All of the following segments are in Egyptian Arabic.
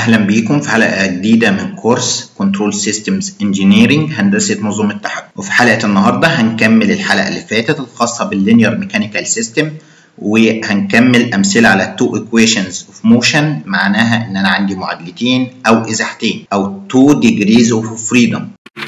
أهلا بيكم في حلقة جديدة من كورس كنترول سيستمز انجينيرنج هندسة نظم التحكم وفي حلقة النهاردة هنكمل الحلقة اللي فاتت الخاصة باللينير ميكانيكال سيستم وهنكمل أمثلة على تو equations of motion معناها إن أنا عندي معادلتين أو إزاحتين أو two degrees of freedom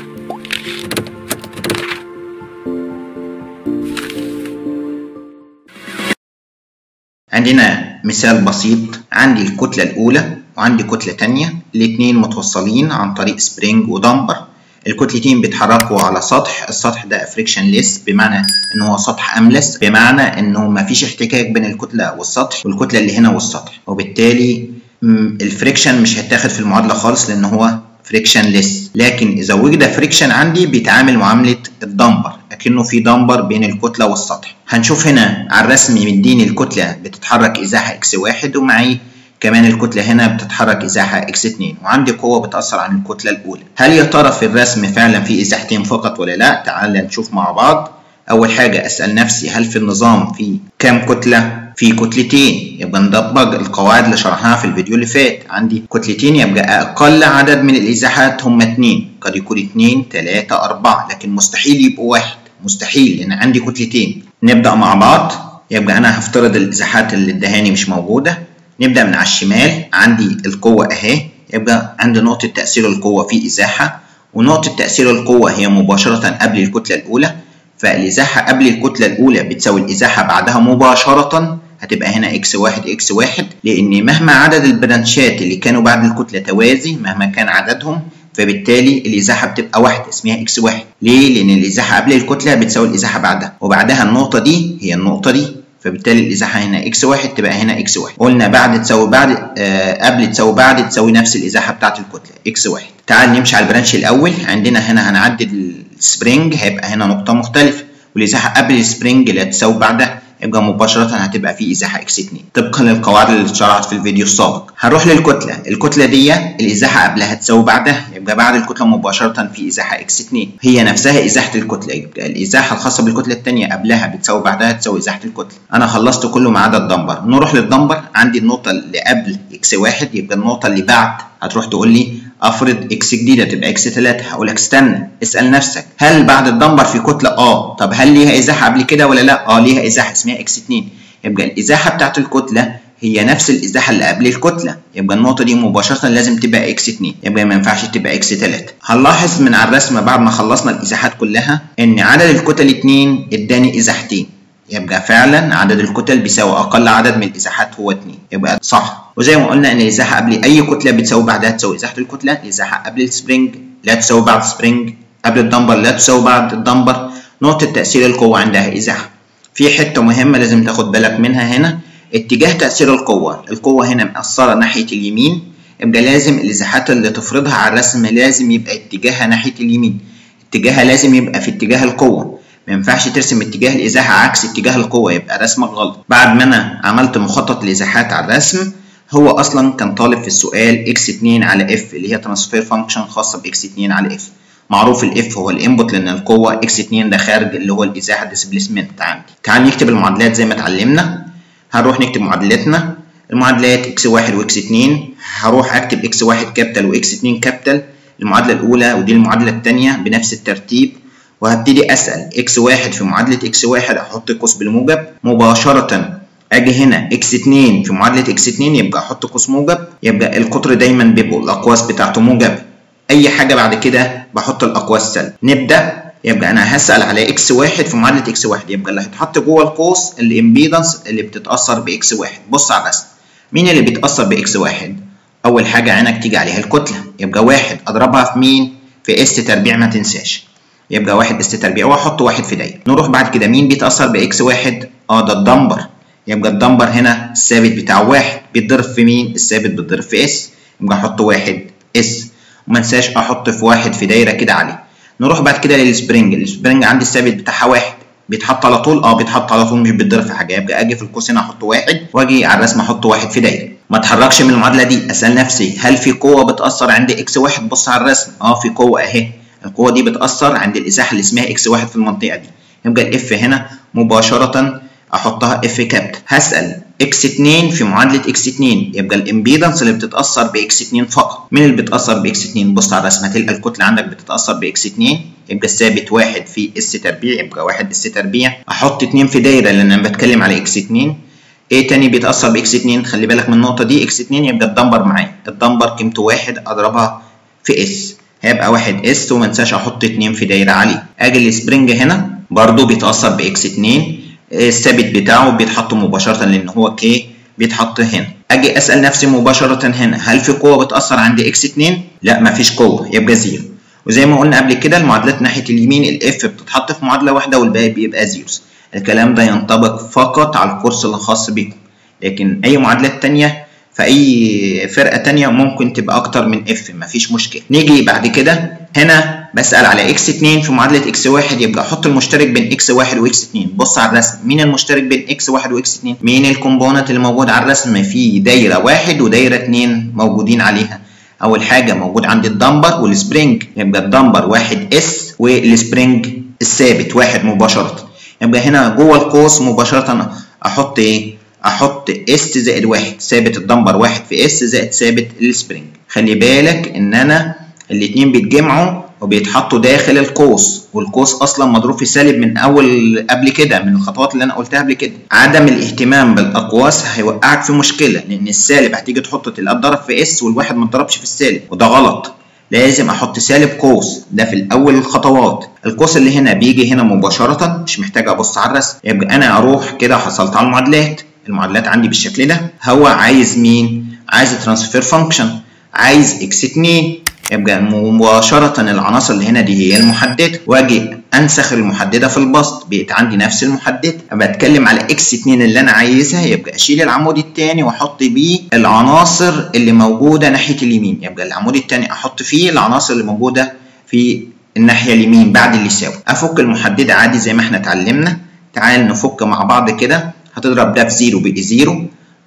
عندنا مثال بسيط عندي الكتلة الأولى وعندي كتلة تانية الاتنين متوصلين عن طريق سبرينج ودمبر الكتلتين بيتحركوا على سطح السطح ده فريكشن ليس بمعنى ان هو سطح املس بمعنى انه مفيش احتكاك بين الكتله والسطح والكتله اللي هنا والسطح وبالتالي الفريكشن مش هيتاخد في المعادله خالص لان هو فريكشن ليس لكن اذا وجد فريكشن عندي بيتعامل معامله الدمبر اكنه في دمبر بين الكتله والسطح هنشوف هنا على الرسم مديني الكتله بتتحرك ازاحه اكس واحد ومعي كمان الكتلة هنا بتتحرك إزاحة إكس 2 وعندي قوة بتأثر عن الكتلة الأولى هل يا ترى في الرسم فعلا في إزاحتين فقط ولا لا تعال نشوف مع بعض أول حاجة أسأل نفسي هل في النظام في كام كتلة في كتلتين يبقى ندبج القواعد اللي شرحناها في الفيديو اللي فات عندي كتلتين يبقى أقل عدد من الإزاحات هم اتنين قد يكون اتنين تلاتة أربعة لكن مستحيل يبقوا واحد مستحيل لأن عندي كتلتين نبدأ مع بعض يبقى أنا هفترض الإزاحات اللي ادهاني مش موجودة نبدأ من على الشمال عندي القوة أهي يبقى عندي نقطة تأثير القوة في إزاحة ونقطة تأثير القوة هي مباشرة قبل الكتلة الأولى فالإزاحة قبل الكتلة الأولى بتساوي الإزاحة بعدها مباشرة هتبقى هنا إكس واحد إكس واحد لأن مهما عدد البرانشات اللي كانوا بعد الكتلة توازي مهما كان عددهم فبالتالي الإزاحة بتبقى واحدة اسمها إكس واحد ليه؟ لأن الإزاحة قبل الكتلة بتساوي الإزاحة بعدها وبعدها النقطة دي هي النقطة دي فبالتالي الازاحه هنا اكس واحد تبقى هنا اكس واحد قلنا بعد تساوي بعد آه قبل تساوي بعد تساوي نفس الازاحه بتاعه الكتله اكس واحد تعال نمشي على البرانش الاول عندنا هنا هنعدد السبرينج هيبقى هنا نقطه مختلفه والازاحه قبل السبرينج اللي هتساوي بعدها يبقى مباشرة هتبقى في إزاحة إكس 2 طبقا للقواعد اللي اتشرحت في الفيديو السابق هنروح للكتلة الكتلة دي الإزاحة قبلها تساوي بعدها يبقى بعد الكتلة مباشرة في إزاحة إكس 2 هي نفسها إزاحة الكتلة يبقى الإزاحة الخاصة بالكتلة الثانية قبلها بتساوي بعدها تساوي إزاحة الكتلة أنا خلصت كله ما عدا الدمبر نروح للدمبر عندي النقطة اللي قبل إكس 1 يبقى النقطة اللي بعد هتروح تقول لي افرض اكس جديده تبقى اكس 3 هقول لك استنى اسال نفسك هل بعد الدمبر في كتله اه طب هل ليها ازاحه قبل كده ولا لا اه ليها ازاحه اسمها اكس 2 يبقى الازاحه بتاعت الكتله هي نفس الازاحه اللي قبل الكتله يبقى النقطه دي مباشره لازم تبقى اكس 2 يبقى ما ينفعش تبقى اكس 3 هنلاحظ من على الرسمه بعد ما خلصنا الازاحات كلها ان عدد الكتل 2 اداني ازاحتين يبقى فعلا عدد الكتل بيساوي اقل عدد من الازاحات هو 2 يبقى صح وزي ما قلنا ان الازاحه قبل اي كتله بتساوي بعدها تساوي ازاحه الكتله الازاحه قبل السبرينج لا تساوي بعد السبرينج قبل الدمبر لا تساوي بعد الدمبر نقطه تاثير القوه عندها ازاحه في حته مهمه لازم تاخد بالك منها هنا اتجاه تاثير القوه القوه هنا مأثره ناحيه اليمين يبقى لازم الازاحات اللي تفرضها على الرسم لازم يبقى اتجاهها ناحيه اليمين اتجاهها لازم يبقى في اتجاه القوه ما ينفعش ترسم اتجاه الازاحه عكس اتجاه القوه يبقى رسمك غلط بعد ما انا عملت مخطط الازاحات على الرسم هو اصلا كان طالب في السؤال اكس 2 على اف اللي هي ترانسفير فانكشن خاصه باكس 2 على اف معروف الاف هو الانبوت لان القوه اكس 2 ده خارج اللي هو الازاحه ديسبيسمنت عندي تعال نكتب المعادلات زي ما اتعلمنا هنروح نكتب معادلتنا المعادلات اكس 1 واكس 2 هروح اكتب اكس 1 كابيتال واكس 2 كابيتال المعادله الاولى ودي المعادله الثانيه بنفس الترتيب وهبتدي اسال اكس 1 في معادله اكس 1 احط قوس بالموجب مباشره اجي هنا اكس 2 في معادله اكس 2 يبقى احط قوس موجب يبقى القطر دايما بيبقوا الاقواس بتاعته موجب اي حاجه بعد كده بحط الاقواس سلب نبدا يبقى انا هسال على اكس 1 في معادله اكس 1 يبقى اللي هيتحط جوه القوس الامبيدنس اللي بتتاثر باكس 1 بص على الرسم مين اللي بيتاثر باكس 1 اول حاجه عينك تيجي عليها الكتله يبقى واحد اضربها في مين في اس تربيع ما تنساش يبقى واحد اس تربيع واحط واحد في دايره نروح بعد كده مين بيتاثر باكس 1 اه ده الدمبر يبقى الدمبر هنا الثابت بتاعه واحد بيتضرب في مين؟ الثابت بيتضرب في اس يبقى احط واحد اس وما انساش احط في واحد في دايره كده عليه نروح بعد كده للسبرينج السبرينج عندي الثابت بتاعها واحد بيتحط على طول اه بيتحط على طول مش بيتضرب في حاجه يبقى اجي في القوس هنا احط واحد واجي على الرسم احط واحد في دايره ما اتحركش من المعادله دي اسال نفسي هل في قوه بتاثر عند اكس واحد بص على الرسم اه في قوه اهي القوه دي بتاثر عند الازاحه اللي اسمها اكس واحد في المنطقه دي يبقى الاف هنا مباشره احطها اف كابيتال هسال اكس 2 في معادله اكس 2 يبقى الامبيدنس اللي بتتاثر باكس 2 فقط مين اللي بتاثر باكس 2 بص على الرسمه هتلقى الكتله عندك بتتاثر باكس 2 يبقى الثابت واحد في اس تربيع يبقى واحد اس تربيع احط 2 في دايره لان انا بتكلم على اكس 2 ايه تاني بيتاثر باكس 2 خلي بالك من النقطه دي اكس 2 يبقى الدمبر معايا الدمبر قيمته واحد اضربها في اس هيبقى واحد اس وما انساش احط 2 في دايره عليه اجي السبرينج هنا برضو بيتاثر باكس 2 الثابت بتاعه بيتحط مباشره لان هو كي بيتحط هنا اجي اسال نفسي مباشره هنا هل في قوه بتاثر عند اكس 2 لا مفيش قوه يبقى زيرو وزي ما قلنا قبل كده المعادلات ناحيه اليمين الاف بتتحط في معادله واحده والباقي بيبقى زيروز الكلام ده ينطبق فقط على الكورس الخاص بيكم لكن اي معادلات تانية في اي فرقه تانية ممكن تبقى اكتر من اف مفيش مشكله نيجي بعد كده هنا بسال على اكس 2 في معادله اكس 1 يبقى احط المشترك بين اكس 1 واكس 2 بص على الرسم مين المشترك بين اكس 1 واكس 2 مين الكومبوننت اللي موجود على الرسم في دايره واحد ودايره 2 موجودين عليها اول حاجه موجود عندي الدمبر والسبرينج يبقى الدمبر واحد اس والسبرينج الثابت واحد مباشره يبقى هنا جوه القوس مباشره احط ايه احط اس زائد واحد ثابت الدمبر واحد في اس زائد ثابت السبرينج خلي بالك ان انا الاتنين بيتجمعوا وبيتحطوا داخل القوس والقوس اصلا مضروب في سالب من اول قبل كده من الخطوات اللي انا قلتها قبل كده عدم الاهتمام بالاقواس هيوقعك في مشكله لان السالب هتيجي تحط تلاقيه اتضرب في اس والواحد ما اتضربش في السالب وده غلط لازم احط سالب قوس ده في الاول الخطوات القوس اللي هنا بيجي هنا مباشره مش محتاج ابص على الرسم يبقى انا اروح كده حصلت على المعادلات المعادلات عندي بالشكل ده هو عايز مين عايز ترانسفير فانكشن عايز اكس 2 يبقى مباشرة العناصر اللي هنا دي هي المحددة واجي انسخ المحددة في البسط بقت عندي نفس المحددة بتكلم على اكس 2 اللي انا عايزها يبقى اشيل العمود الثاني واحط بيه العناصر اللي موجودة ناحية اليمين يبقى العمود الثاني احط فيه العناصر اللي موجودة في الناحية اليمين بعد اللي يساوي افك المحددة عادي زي ما احنا اتعلمنا تعال نفك مع بعض كده هتضرب ده في زيرو بقي زيرو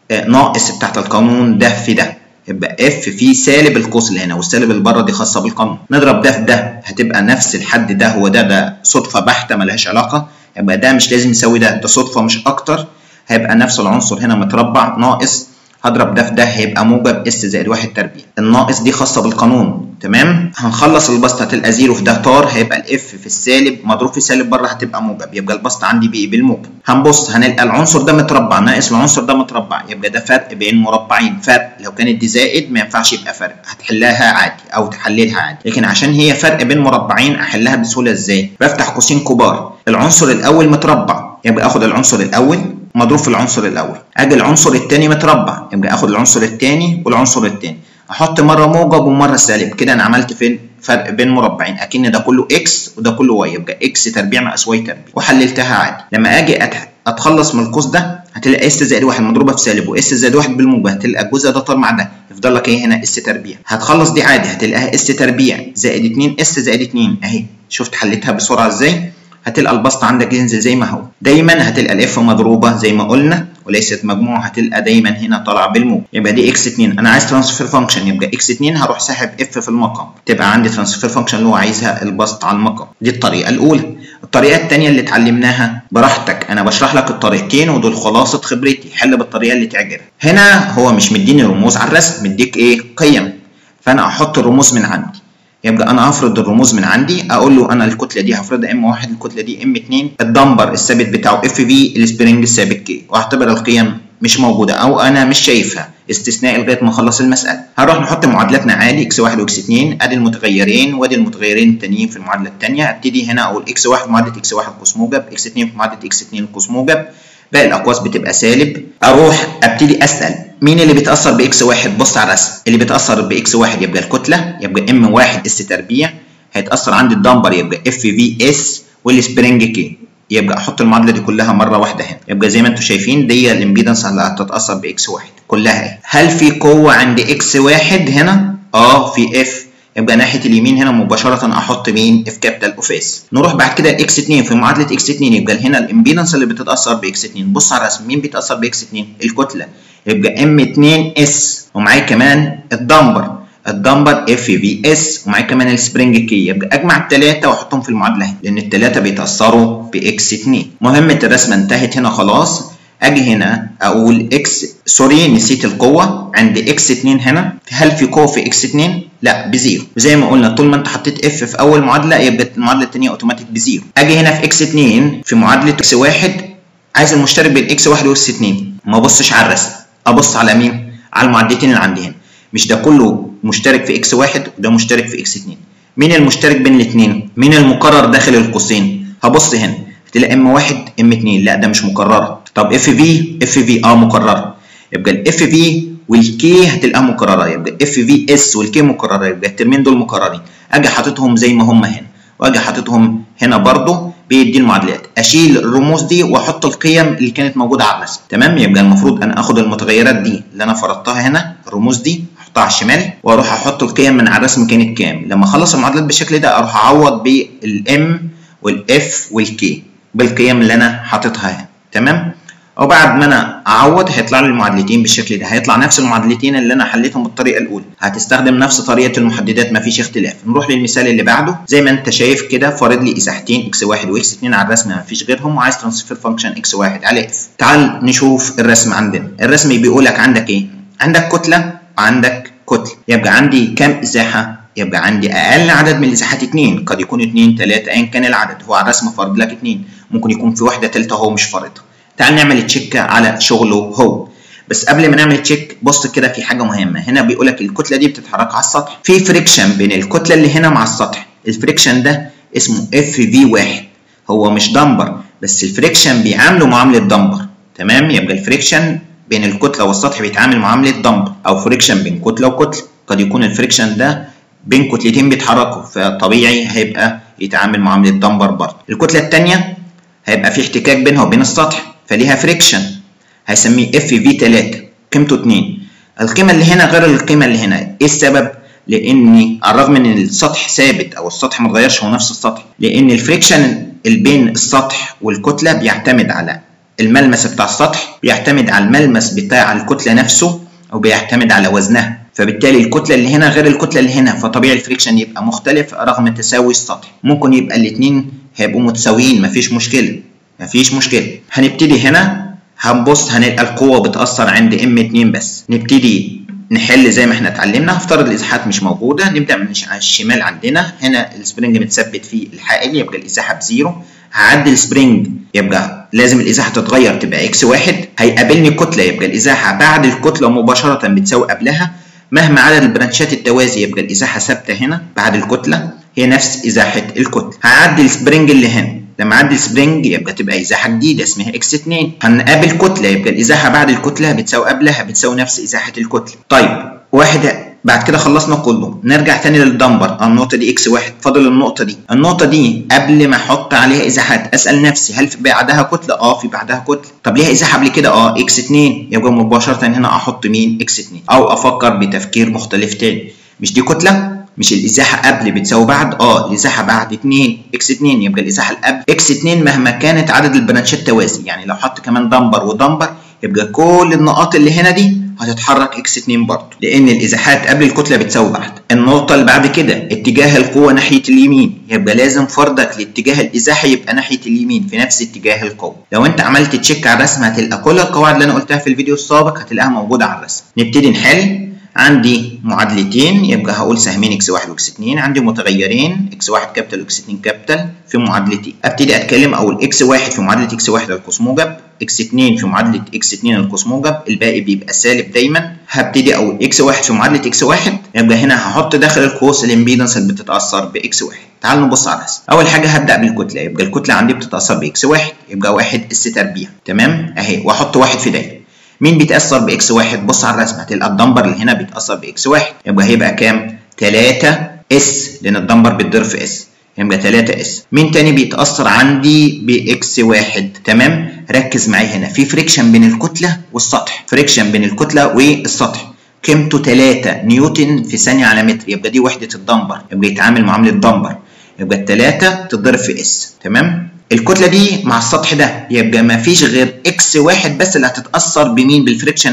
ناقص بتاعت القانون ده في ده يبقى اف في سالب القوس اللي هنا والسالب اللي بره دي خاصه بالقانون نضرب ده في ده هتبقى نفس الحد ده هو ده ده صدفه بحته ملهاش علاقه يبقى ده مش لازم يساوي ده ده صدفه مش اكتر هيبقى نفس العنصر هنا متربع ناقص هضرب ده في ده هيبقى موجب اس زائد واحد تربيع الناقص دي خاصه بالقانون تمام هنخلص البسط هتلقى زيرو في ده طار هيبقى الاف في السالب مضروب في سالب بره هتبقى موجب يبقى البسط عندي بي بالموجب هنبص هنلقى العنصر ده متربع ناقص العنصر ده متربع يبقى ده فرق بين مربعين فرق لو كانت دي زائد ما ينفعش يبقى فرق هتحلها عادي او تحللها عادي لكن عشان هي فرق بين مربعين احلها بسهوله ازاي بفتح قوسين كبار العنصر الاول متربع يبقى اخد العنصر الاول مضروب في العنصر الاول اجي العنصر الثاني متربع يبقى اخد العنصر الثاني والعنصر الثاني احط مره موجب ومره سالب كده انا عملت فين فرق بين مربعين اكن ده كله اكس وده كله واي يبقى اكس تربيع ناقص واي تربيع وحللتها عادي لما اجي اتخلص من القوس ده هتلاقي اس زائد واحد مضروبه في سالب واس زائد واحد بالموجب هتلاقي الجزء ده طار مع ده يفضل لك ايه هنا اس تربيع هتخلص دي عادي هتلاقيها اس تربيع زائد 2 اس زائد 2 اهي شفت حليتها بسرعه ازاي هتلقى البسط عندك ينزل زي ما هو دايما هتلقى الاف مضروبه زي ما قلنا وليست مجموعه هتلقى دايما هنا طالعه بالموجب يبقى دي اكس 2 انا عايز ترانسفير فانكشن يبقى اكس 2 هروح ساحب اف في المقام تبقى عندي ترانسفير فانكشن اللي هو عايزها البسط على المقام دي الطريقه الاولى الطريقه الثانيه اللي اتعلمناها براحتك انا بشرح لك الطريقتين ودول خلاصه خبرتي حل بالطريقه اللي تعجبك هنا هو مش مديني رموز على الرسم مديك ايه قيم فانا احط الرموز من عندي يبقى انا هفرض الرموز من عندي اقول له انا الكتله دي هفرضها ام 1 الكتله دي ام 2 الدمبر الثابت بتاعه اف في السبرينج الثابت كي واعتبر القيم مش موجوده او انا مش شايفها استثناء لغايه ما اخلص المساله هنروح نحط معادلاتنا عادي اكس 1 واكس 2 ادي المتغيرين وادي المتغيرين التانيين في المعادله الثانيه ابتدي هنا اقول اكس 1 في معادله اكس 1 قوس موجب اكس 2 في معادله اكس 2 قوس موجب باقي الاقواس بتبقى سالب اروح ابتدي اسال مين اللي بيتاثر باكس واحد بص على الرسم اللي بيتاثر باكس واحد يبقى الكتله يبقى ام واحد اس تربيع هيتاثر عندي الدمبر يبقى اف في اس والسبرينج كي يبقى احط المعادله دي كلها مره واحده هنا يبقى زي ما انتم شايفين دي الامبيدنس اللي هتتاثر باكس واحد كلها اهي هل في قوه عند اكس واحد هنا اه في اف يبقى ناحيه اليمين هنا مباشره احط مين اف كابيتال اوف اس نروح بعد كده اكس 2 في معادله اكس 2 يبقى هنا الامبيدنس اللي بتتاثر باكس 2 بص على الرسم مين بيتاثر باكس 2 الكتله يبقى ام 2 اس ومعايا كمان الدمبر الدمبر اف في اس ومعايا كمان السبرينج كي يبقى اجمع الثلاثه واحطهم في المعادله هنا لان الثلاثه بيتاثروا باكس 2 مهمه الرسمه انتهت هنا خلاص اجي هنا اقول اكس سوري نسيت القوه عند اكس 2 هنا هل في قوه في اكس 2 لا بزيرو زي ما قلنا طول ما انت حطيت اف في اول معادله يبقى المعادله الثانيه اوتوماتيك بزيرو اجي هنا في اكس 2 في معادله اكس 1 عايز المشترك بين اكس 1 واكس 2 ما ابصش على الرسم ابص على مين على المعادلتين اللي عندي هنا مش ده كله مشترك في اكس 1 وده مشترك في اكس 2 مين المشترك بين الاثنين مين المكرر داخل القوسين هبص هنا هتلاقي ام 1 ام 2 لا ده مش مكرره طب اف في اف في اه مكرره يبقى الاف في والكي هتلاقيها مكرره يبقى اف في اس والكي مكرره يبقى الترمين دول مكررين اجي حاططهم زي ما هم هنا واجي حاططهم هنا برضو بيدي المعادلات اشيل الرموز دي واحط القيم اللي كانت موجوده على الرسم تمام يبقى المفروض انا اخد المتغيرات دي اللي انا فرضتها هنا الرموز دي احطها على الشمال واروح احط القيم من على الرسم كانت كام لما اخلص المعادلات بالشكل ده اروح اعوض بالام والاف والكي بالقيم اللي انا حاططها هنا تمام وبعد ما انا اعوض هيطلع لي المعادلتين بالشكل ده هيطلع نفس المعادلتين اللي انا حليتهم بالطريقه الاولى هتستخدم نفس طريقه المحددات مفيش اختلاف نروح للمثال اللي بعده زي ما انت شايف كده فارض لي ازاحتين اكس 1 واكس 2 على الرسم مفيش غيرهم وعايز ترانسفير فانكشن اكس 1 على اف تعال نشوف الرسم عندنا الرسم بيقول لك عندك ايه عندك كتله وعندك كتله يبقى عندي كام ازاحه يبقى عندي اقل عدد من الازاحات 2 قد يكون 2 3 ايا كان العدد هو على الرسم فرض لك 2 ممكن يكون في واحده ثالثه هو مش فارضها تعال نعمل تشيك على شغله هو بس قبل ما نعمل تشيك بص كده في حاجه مهمه هنا بيقول لك الكتله دي بتتحرك على السطح في فريكشن بين الكتله اللي هنا مع السطح الفريكشن ده اسمه اف في 1 هو مش دمبر بس الفريكشن بيعامله معامله دمبر تمام يبقى الفريكشن بين الكتله والسطح بيتعامل معامله دمبر او فريكشن بين كتله وكتله قد يكون الفريكشن ده بين كتلتين بيتحركوا فطبيعي هيبقى يتعامل معامله دمبر برضه الكتله الثانيه هيبقى في احتكاك بينها وبين السطح فليها فريكشن هيسميه اف في 3 قيمته 2 القيمه اللي هنا غير القيمه اللي هنا ايه السبب لان على الرغم ان السطح ثابت او السطح ما اتغيرش هو نفس السطح لان الفريكشن اللي بين السطح والكتله بيعتمد على الملمس بتاع السطح بيعتمد على الملمس بتاع الكتله نفسه او بيعتمد على وزنها فبالتالي الكتله اللي هنا غير الكتله اللي هنا فطبيعي الفريكشن يبقى مختلف رغم تساوي السطح ممكن يبقى الاثنين هيبقوا متساويين مفيش مشكله مفيش مشكله هنبتدي هنا هنبص هنلقى القوه بتاثر عند ام 2 بس نبتدي نحل زي ما احنا اتعلمنا هفترض الازاحات مش موجوده نبدا من على الشمال عندنا هنا السبرينج متثبت في الحائل يبقى الازاحه بزيرو هعدي السبرينج يبقى لازم الازاحه تتغير تبقى اكس واحد هيقابلني كتله يبقى الازاحه بعد الكتله مباشره بتساوي قبلها مهما عدد البرانشات التوازي يبقى الازاحه ثابته هنا بعد الكتله هي نفس ازاحه الكتله هعدي السبرينج اللي هنا لما اعدي السبرينج يبقى تبقى ازاحه جديده اسمها اكس 2 هنقابل كتله يبقى الازاحه بعد الكتله بتساوي قبلها بتساوي نفس ازاحه الكتله طيب واحد بعد كده خلصنا كله نرجع تاني للدمبر النقطه دي اكس واحد فاضل النقطه دي النقطه دي قبل ما احط عليها ازاحات اسال نفسي هل في بعدها كتله اه في بعدها كتله طب ليها ازاحه قبل كده اه اكس 2 يبقى مباشره هنا احط مين اكس 2 او افكر بتفكير مختلف تاني مش دي كتله مش الازاحه قبل بتساوي بعد اه الازاحه بعد 2 اكس 2 يبقى الازاحه اللي قبل اكس 2 مهما كانت عدد البرانشات توازي يعني لو حط كمان دمبر ودمبر يبقى كل النقاط اللي هنا دي هتتحرك اكس 2 برضه لان الازاحات قبل الكتله بتساوي بعد النقطه اللي بعد كده اتجاه القوه ناحيه اليمين يبقى لازم فرضك لاتجاه الازاحه يبقى ناحيه اليمين في نفس اتجاه القوه لو انت عملت تشيك على الرسم هتلقى كل القواعد اللي انا قلتها في الفيديو السابق هتلاقيها موجوده على الرسم نبتدي نحل عندي معادلتين يبقى هقول سهمين اكس 1 واكس 2 عندي متغيرين اكس 1 كابيتال واكس 2 كابيتال في معادلتي ابتدي اتكلم اقول اكس 1 في معادله اكس 1 القوس موجب اكس 2 في معادله اكس 2 القوس موجب الباقي بيبقى سالب دايما هبتدي اقول اكس 1 في معادله اكس 1 يبقى هنا هحط داخل القوس الامبيدنس اللي بتتاثر باكس 1 تعال نبص على الرسم اول حاجه هبدا بالكتله يبقى الكتله عندي بتتاثر باكس 1 يبقى 1 اس تربيع تمام اهي واحط واحد في دايره مين بيتاثر باكس 1 بص على الرسم هتلقى الدمبر اللي هنا بيتاثر باكس 1 يبقى هيبقى كام 3 اس لان الدمبر بيتضرب في اس يبقى 3 اس مين تاني بيتاثر عندي باكس 1 تمام ركز معايا هنا في فريكشن بين الكتله والسطح فريكشن بين الكتله والسطح قيمته 3 نيوتن في ثانيه على متر يبقى دي وحده الدمبر يبقى يتعامل معامله دمبر يبقى الثلاثه تتضرب في اس تمام الكتله دي مع السطح ده يبقى ما فيش غير اكس واحد بس اللي هتتاثر بمين بالفريكشن ده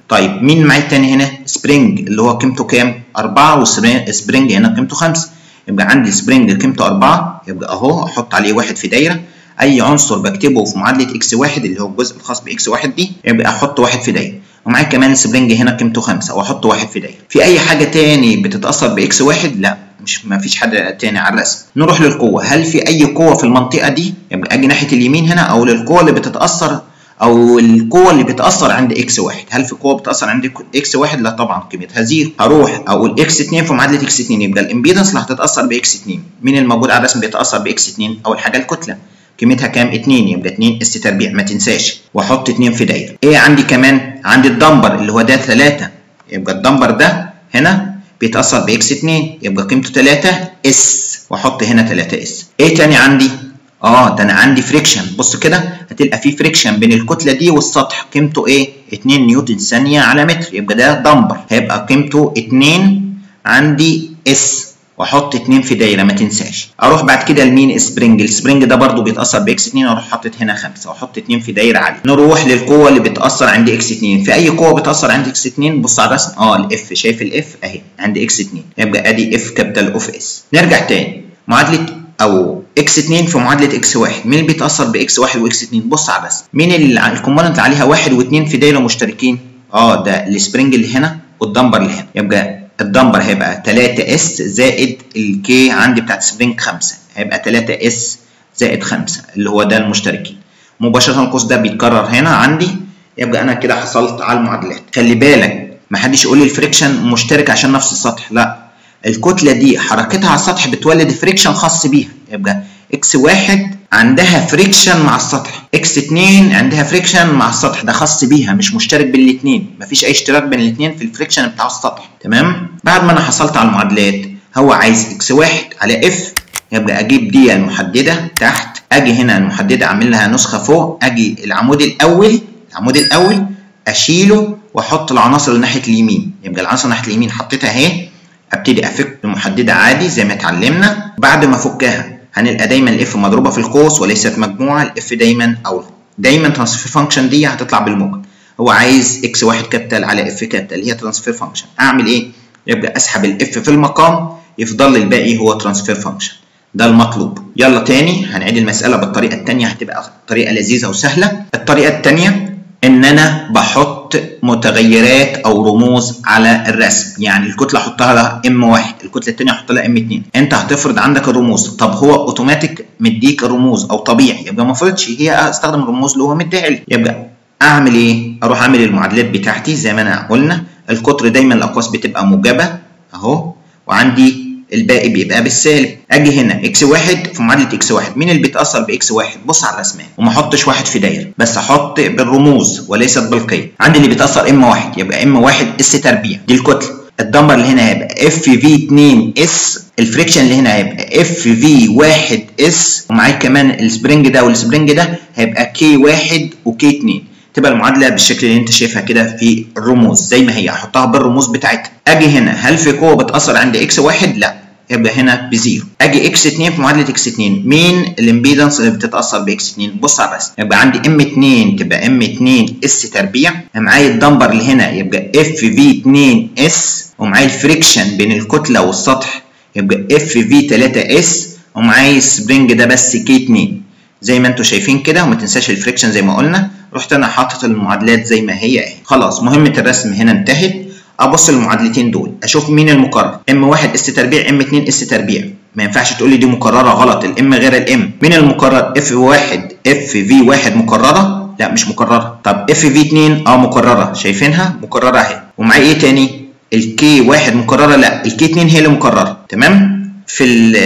طيب مين معايا التاني هنا سبرينج اللي هو قيمته كام 4 وسبرينج هنا قيمته 5 يبقى عندي سبرينج قيمته 4 يبقى اهو احط عليه واحد في دايره اي عنصر بكتبه في معادله اكس واحد اللي هو الجزء الخاص باكس واحد دي يبقى احط واحد في دايره ومعايا كمان سبرينج هنا قيمته 5 واحط واحد في دايره في اي حاجه تاني بتتاثر باكس واحد لا مش ما فيش حد تاني على الرسم نروح للقوه هل في اي قوه في المنطقه دي يبقى اجي ناحيه اليمين هنا او للقوه اللي بتتاثر او القوه اللي بتاثر عند اكس واحد هل في قوه بتاثر عند اكس واحد لا طبعا قيمتها زيرو هروح اقول اكس 2 في معادله اكس 2 يبقى الامبيدنس اللي هتتاثر باكس 2 مين الموجود على الرسم بيتاثر باكس 2 اول حاجه الكتله قيمتها كام 2 يبقى 2 اس تربيع ما تنساش واحط 2 في دايره ايه عندي كمان عندي الدمبر اللي هو ده 3 يبقى الدمبر ده هنا بيتاثر باكس 2 يبقى قيمته 3 اس واحط هنا 3 اس ايه تاني عندي اه ده انا عندي فريكشن بص كده هتلقى في فريكشن بين الكتله دي والسطح قيمته ايه 2 نيوتن ثانيه على متر يبقى ده دمبر هيبقى قيمته 2 عندي اس واحط 2 في دايره ما تنساش اروح بعد كده لمين سبرينج السبرينج ده برضو بيتاثر باكس 2 اروح حاطط هنا 5 واحط 2 في دايره عاليه نروح للقوه اللي بتاثر عند اكس 2 في اي قوه بتاثر عند اكس 2 بص على الرسم اه الاف شايف الاف اهي عند اكس 2 يبقى ادي اف كابيتال اوف اس نرجع تاني معادله او اكس 2 في معادله اكس 1 مين اللي بيتاثر باكس 1 واكس 2 بص على الرسم مين الكومبوننت اللي عليها 1 و2 في دايره مشتركين اه ده السبرينج اللي هنا والدمبر اللي هنا يبقى الدمبر هيبقى 3 اس زائد الكي عندي بتاعت سبرينج 5 هيبقى 3 اس زائد 5 اللي هو ده المشتركين مباشره القوس ده بيتكرر هنا عندي يبقى انا كده حصلت على المعادلات خلي بالك ما حدش يقول لي الفريكشن مشترك عشان نفس السطح لا الكتله دي حركتها على السطح بتولد فريكشن خاص بيها يبقى اكس واحد عندها فريكشن مع السطح اكس 2 عندها فريكشن مع السطح ده خاص بيها مش مشترك بين الاثنين مفيش اي اشتراك بين الاثنين في الفريكشن بتاع السطح تمام بعد ما انا حصلت على المعادلات هو عايز اكس واحد على اف يبقى اجيب دي المحدده تحت اجي هنا المحدده اعمل لها نسخه فوق اجي العمود الاول العمود الاول اشيله واحط العناصر اللي ناحيه اليمين يبقى العناصر ناحيه اليمين حطيتها اهي ابتدي افك المحدده عادي زي ما اتعلمنا بعد ما افكها هنلقى دايما الاف مضروبه في القوس وليست مجموعه الاف دايما او دايما ترانسفير فانكشن دي هتطلع بالموجب هو عايز اكس واحد كابيتال على اف كابيتال هي ترانسفير فانكشن اعمل ايه يبقى اسحب الاف في المقام يفضل لي الباقي هو ترانسفير فانكشن ده المطلوب يلا تاني هنعيد المساله بالطريقه الثانيه هتبقى طريقه لذيذه وسهله الطريقه الثانيه ان انا بحط متغيرات او رموز على الرسم يعني الكتله احطها لها ام واحد الكتله الثانيه احط لها ام 2 انت هتفرض عندك الرموز طب هو اوتوماتيك مديك الرموز او طبيعي يبقى ما فرضش هي استخدم الرموز اللي هو مديها لي يبقى اعمل ايه اروح اعمل المعادلات بتاعتي زي ما انا قلنا القطر دايما الاقواس بتبقى موجبه اهو وعندي الباقي بيبقى بالسالب اجي هنا اكس واحد في معادله اكس واحد مين اللي بيتاثر باكس واحد بص على الرسمات وما احطش واحد في دايره بس احط بالرموز وليست بالقيم عندي اللي بيتاثر ام واحد يبقى ام واحد اس تربيع دي الكتله الدمبر اللي هنا هيبقى اف في 2 اس الفريكشن اللي هنا هيبقى اف في 1 اس ومعاك كمان السبرينج ده والسبرينج ده هيبقى كي 1 وكي 2 تبقى المعادله بالشكل اللي انت شايفها كده في الرموز زي ما هي احطها بالرموز بتاعتها اجي هنا هل في قوه بتاثر عند اكس واحد لا يبقى هنا بزيرو اجي اكس 2 في معادله اكس 2 مين الامبيدنس اللي بتتاثر باكس 2 بص على الرسم يبقى عندي ام 2 تبقى ام 2 اس تربيع معايا الدمبر اللي هنا يبقى اف في 2 اس ومعايا الفريكشن بين الكتله والسطح يبقى اف في 3 اس ومعايا السبرينج ده بس كي 2 زي ما انتم شايفين كده وما تنساش الفريكشن زي ما قلنا رحت انا حاطط المعادلات زي ما هي اهي خلاص مهمه الرسم هنا انتهت ابص للمعادلتين دول اشوف مين المكرر ام 1 اس تربيع ام 2 اس تربيع ما ينفعش تقول لي دي مكرره غلط الام غير الام مين المكرر اف 1 اف في 1 مكرره لا مش مكرره طب اف في 2 اه مكرره شايفينها مكرره اهي ومعايا ايه تاني الكي 1 مكرره لا الكي 2 هي اللي مكرره تمام في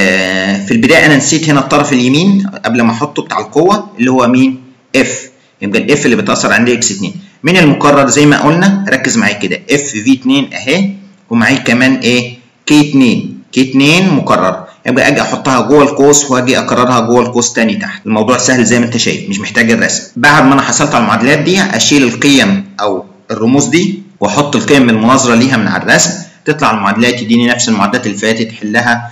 في البدايه انا نسيت هنا الطرف اليمين قبل ما احطه بتاع القوه اللي هو مين اف يبقى الاف اللي بتاثر عندي اكس 2 مين المكرر زي ما قلنا ركز معايا كده اف في 2 اهي ومعايا كمان ايه كي 2 كي 2 مكرر يبقى اجي احطها جوه القوس واجي اكررها جوه القوس تاني تحت الموضوع سهل زي ما انت شايف مش محتاج الرسم بعد ما انا حصلت على المعادلات دي اشيل القيم او الرموز دي واحط القيم المناظره ليها من على الرسم تطلع المعادلات تديني نفس المعادلات اللي فاتت تحلها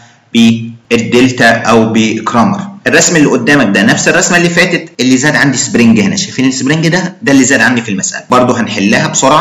بالدلتا او بكرامر الرسم اللي قدامك ده نفس الرسمه اللي فاتت اللي زاد عندي سبرينج هنا شايفين السبرينج ده ده اللي زاد عندي في المساله برضه هنحلها بسرعه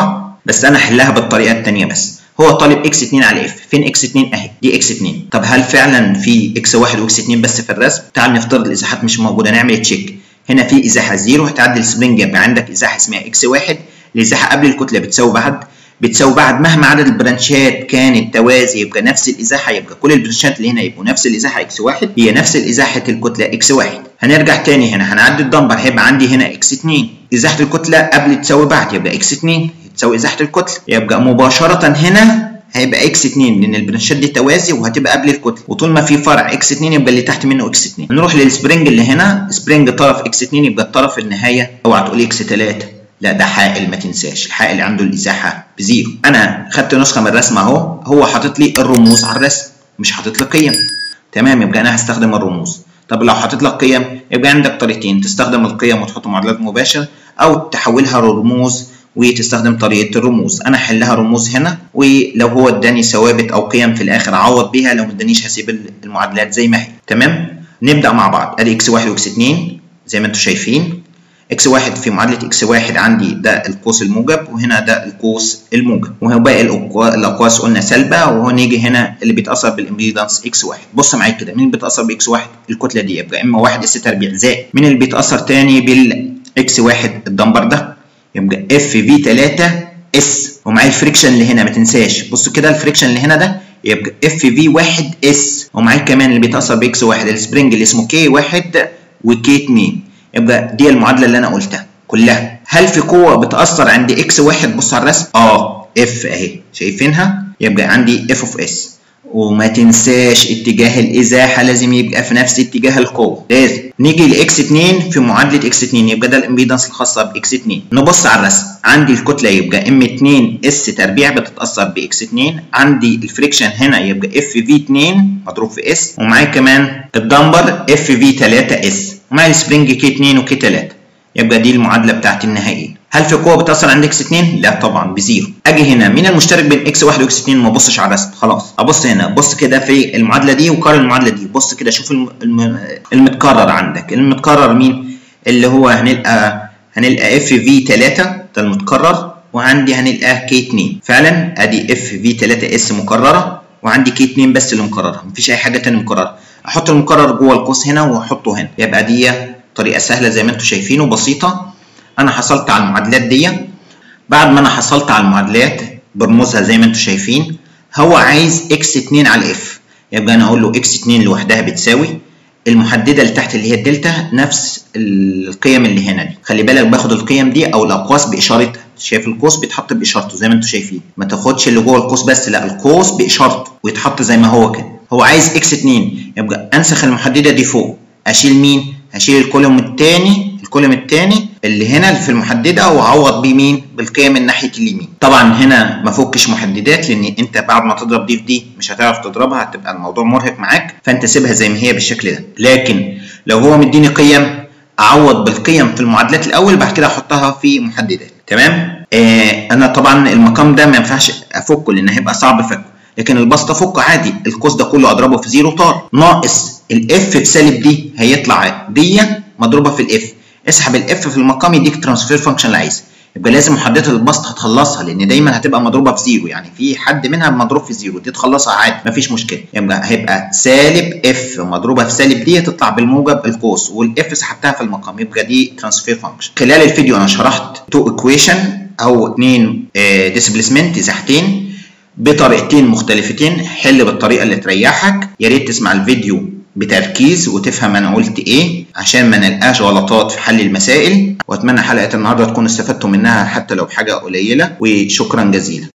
بس انا احلها بالطريقه الثانيه بس هو طالب اكس 2 على اف فين اكس 2 اهي دي اكس 2 طب هل فعلا في اكس 1 واكس 2 بس في الرسم تعال نفترض الازاحات مش موجوده نعمل تشيك هنا في ازاحه زيرو هتعدي السبرينج يبقى عندك ازاحه اسمها اكس 1 الازاحه قبل الكتله بتساوي بعد بتساوي بعد مهما عدد البرانشات كانت توازي يبقى نفس الازاحه يبقى كل البرانشات اللي هنا يبقوا نفس الازاحه اكس 1 هي نفس الازاحه الكتله اكس 1 هنرجع تاني هنا هنعدي الدمبر هيبقى عندي هنا اكس 2 ازاحه الكتله قبل تساوي بعد يبقى اكس 2 تساوي ازاحه الكتله يبقى مباشره هنا هيبقى اكس 2 لان البرانشات دي توازي وهتبقى قبل الكتله وطول ما في فرع اكس 2 يبقى اللي تحت منه اكس 2 نروح للسبرينج اللي هنا سبرينج طرف اكس 2 يبقى الطرف النهايه اوعى تقول اكس 3 لا ده حائل ما تنساش الحائل اللي عنده الازاحه بزيرو انا خدت نسخه من الرسم اهو هو حاطط لي الرموز على الرسم مش حاطط لي قيم تمام يبقى انا هستخدم الرموز طب لو حاطط لك قيم يبقى عندك طريقتين تستخدم القيم وتحط معادلات مباشر او تحولها لرموز وتستخدم طريقه الرموز انا احلها رموز هنا ولو هو اداني ثوابت او قيم في الاخر اعوض بيها لو ما ادانيش هسيب المعادلات زي ما هي تمام نبدا مع بعض ادي اكس 1 واكس 2 زي ما انتم شايفين اكس 1 في معادله اكس 1 عندي ده القوس الموجب وهنا ده القوس الموجب وهو باقي الاقواس قلنا سالبه وهو نيجي هنا اللي بيتاثر بالامبيدنس اكس 1 بص معايا كده مين بيتاثر باكس 1 الكتله دي يبقى اما 1 اس تربيع زائد مين اللي بيتاثر تاني بالاكس 1 الدمبر ده يبقى اف في 3 اس ومعايا الفريكشن اللي هنا ما تنساش بص كده الفريكشن اللي هنا ده يبقى اف في 1 اس ومعايا كمان اللي بيتاثر باكس 1 السبرينج اللي اسمه كي 1 وكي 2 يبقى دي المعادله اللي انا قلتها كلها هل في قوه بتاثر عند اكس 1 بص على الرسم اه اف اهي شايفينها يبقى عندي اف اوف اس وما تنساش اتجاه الازاحه لازم يبقى في نفس اتجاه القوه لازم نيجي لاكس 2 في معادله اكس 2 يبقى ده الامبيدنس الخاصه باكس 2 نبص على الرسم عندي الكتله يبقى ام 2 اس تربيع بتتاثر باكس 2 عندي الفريكشن هنا يبقى اف في 2 مضروب في اس ومعايا كمان الدمبر اف في 3 اس ومعايا السبرينج كي 2 وكي 3 يبقى دي المعادله بتاعتي النهائيه هل في قوه بتاثر عند اكس 2 لا طبعا بزيرو اجي هنا مين المشترك بين اكس 1 واكس 2 ما ابصش على الرسم خلاص ابص هنا بص كده في المعادله دي وقارن المعادله دي بص كده شوف الم... المتكرر عندك المتكرر مين اللي هو هنلقى هنلقى اف في 3 ده المتكرر وعندي هنلقى كي 2 فعلا ادي اف في 3 اس مكرره وعندي كي 2 بس اللي مكرره مفيش اي حاجه ثانيه مكرره احط المكرر جوه القوس هنا واحطه هنا يبقى دي طريقه سهله زي ما انتم شايفين وبسيطه انا حصلت على المعادلات دي بعد ما انا حصلت على المعادلات برموزها زي ما انتم شايفين هو عايز اكس 2 على اف يبقى انا اقول له اكس 2 لوحدها بتساوي المحدده اللي تحت اللي هي الدلتا نفس القيم اللي هنا دي خلي بالك باخد القيم دي او الاقواس باشارتها شايف القوس بيتحط باشارته زي ما انتم شايفين ما تاخدش اللي جوه القوس بس لا القوس باشارته ويتحط زي ما هو كده هو عايز اكس 2 يبقى انسخ المحدده دي فوق اشيل مين هشيل الكولوم الثاني الكولوم الثاني اللي هنا في المحدده واعوض بيه مين بالقيم من ناحيه اليمين طبعا هنا ما فكش محددات لان انت بعد ما تضرب دي في دي مش هتعرف تضربها هتبقى الموضوع مرهق معاك فانت سيبها زي ما هي بالشكل ده لكن لو هو مديني قيم اعوض بالقيم في المعادلات الاول بعد كده احطها في محددات تمام آه انا طبعا المقام ده ما ينفعش افكه لان هيبقى صعب فكه لكن البسط افكه عادي القوس ده كله اضربه في زيرو طار ناقص الاف بسالب دي هيطلع دي مضروبه في الاف اسحب الاف في المقام يديك ترانسفير فانكشن اللي عايزها يبقى لازم محدده البسط هتخلصها لان دايما هتبقى مضروبه في زيرو يعني في حد منها مضروب في زيرو دي تخلصها عادي مفيش مشكله يبقى هيبقى سالب اف مضروبه في سالب دي تطلع بالموجب القوس والاف سحبتها في المقام يبقى دي ترانسفير فانكشن خلال الفيديو انا شرحت تو ايكويشن او اثنين ديسبليسمنت ازاحتين بطريقتين مختلفتين حل بالطريقه اللي تريحك يا ريت تسمع الفيديو بتركيز وتفهم انا قلت ايه عشان ما نلقاش غلطات في حل المسائل واتمنى حلقه النهارده تكونوا استفدتوا منها حتى لو بحاجه قليله وشكرا جزيلا